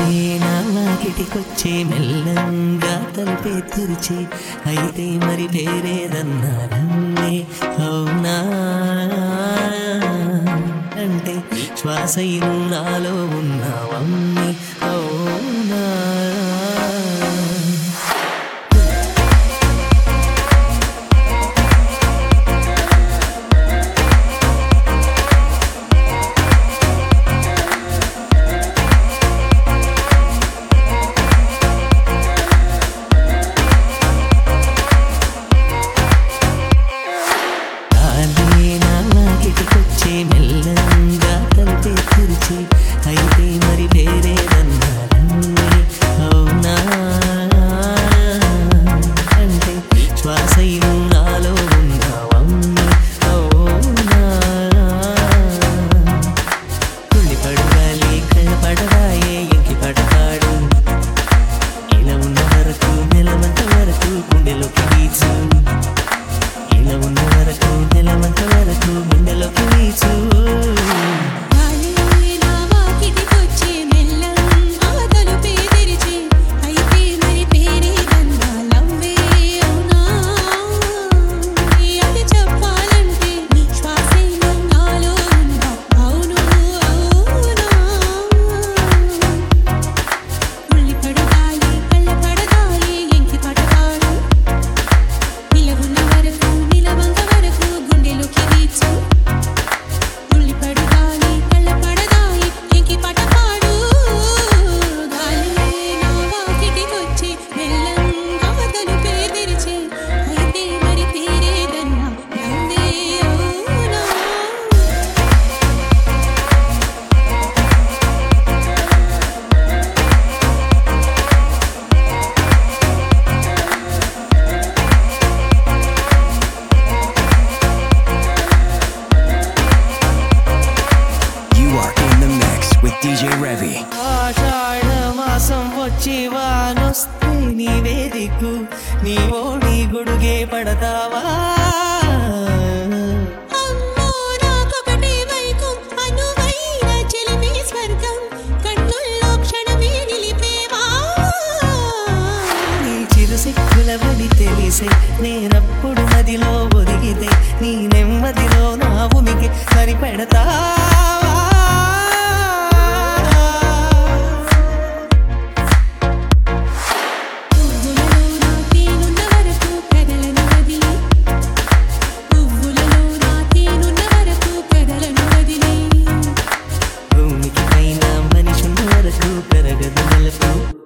నా వాకిటికొచ్చే మెల్లంగా తలుపే తెరిచి అయితే మరి పేరేదన్నారన్నే అవునా అంటే శ్వాసైను నాలో ఉన్నావమ్మి అవునా కాలే నా వాకిటికొచ్చే మెల్లంగా తలుపే తెరిచి అయితే మరి పేరేదన్నారన్నే అవునా అంటే శ్వాసైను నాలో ఉన్నావమ్మి అవునా కుళ్ళి పడగాలి కళ్ళ పడవాయే ఇంకి పడతాడు ఇలా ఉన్న వరకు నెలవంత వరకు గుండెలోకి వీచు ఇలా ఉన్న వరకు నెలవంత వరకు గుండెలోకి వీచు గాలి నా వాకిటికొచ్చే మెల్లంగా తలుపే తెరిచి అయితే మరి పేరేదన్నా లవ్వే అవునా అది చెప్పాలంటే శ్వాసైన నాలో ఉందా అవును అవునా ఉల్లి పడగాలి కళ్ళ పడగాలి ఎంకి పడగాడు నిలవున్న వరకు నిలవంగ వరకు గుండెలోకి వీచు ఉల్లి పడగాలి కళ్ళ పడగాలి ఎంకి పడగాడు గాలి నా వాకిటికొచ్చి మెల్లంగా తలుపే తెరిచి అయితే మరి పేరేదన్నా నవ్వే అవునా You are in the mix with DJ Revy. ఆషాఢ మాసం వచ్చి వానొస్తే నీవే దిక్కు నీ ఓడి గుడుగే పడతావా అమ్మో నాకొకటే వైకం అనువైన చెలిమే స్వర్గం కన్నుల్లో క్షణమే నిలిపేవా నీ చిరుసిక్కుల బడి తెలిసే నేనప్పుడు నదిలో ఒదిగితే నీ నెమ్మదిలో నా భూమికి సరిపెడతావా పువ్వులలో నా తేనున్న వరకు కదలను వదిలి పువ్వులలో నా తేనున్న వరకు కదలను వదిలి భూమికి పైన మనిషి వరకు పెరగదు నలుపు